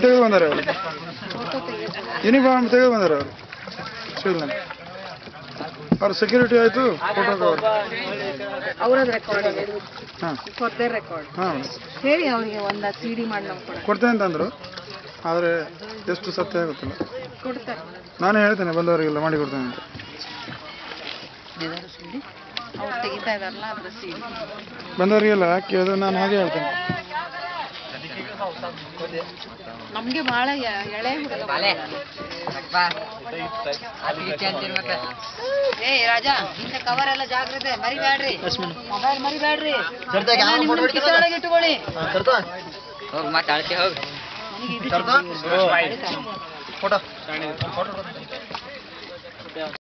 ತೆಗೆದು ಬಂದಾರೆ ಅವರು ಯೂನಿಫಾರ್ಮ್ ತೆಗೆದು ಬಂದಾರೆ ಅವರು ಸಿವಿಲ್ ಅವ್ರ ಸೆಕ್ಯೂರಿಟಿ ಆಯಿತು ಫೋಟೋ ಕವರ್ ಅವ್ರದ್ದು ರೆಕಾರ್ಡ್ ಇದೆ ಹಾಂ ಫಾರ್ ದೇರ್ ರೆಕಾರ್ಡ್ ಹಾಂ ಹೇಳಿ ಅವರಿಗೆ ಒಂದು ಸಿ ಡಿ ಮಾಡಿ ನಮ್ಗೆ ಕೊಡ ಕೊಡ್ತೇನೆ ಅಂತಂದರು ಆದರೆ ಎಷ್ಟು ಸತ್ಯ ಗೊತ್ತಿಲ್ಲ ಕೊಡ್ತಾರೆ ನಾನೇ ಹೇಳ್ತೇನೆ ಬಂದವರಿಗೆಲ್ಲ ಮಾಡಿ ಕೊಡ್ತೇನೆ ಅಂತ ಅವ್ರು ತೆಗಿತಾ ಇದಾರಲ್ಲ ಅದ್ರ ಸಿ ಡಿ ಬಂದವರಿಗೆಲ್ಲ ಕೇಳಿದ್ರೆ ನಾನು ಹಾಗೆ ಹೇಳ್ತೇನೆ ನಮ್ಗೆ ಬಹಳ ಎ- ಎಳೆ ಹುಡುಗ ಏ ರಾಜ ಹಿಂದೆ ಕವರ್ ಎಲ್ಲ ಜಾಗ್ರತೆ ಮರಿಬೇಡ್ರಿ ಮೊಬೈಲ್ ಮರಿಬೇಡ್ರಿ ಎಲ್ಲ ನಿಮ್ ನಿಮ್ ಕಿಸೆ ಒಳಗೆ ಇಟ್ಕೊಳ್ಳಿ ಹೋಗಿ ಮತ್ತೆ ಅಳತೆ ಹೋಗಿ ನನಗೆ ಇದು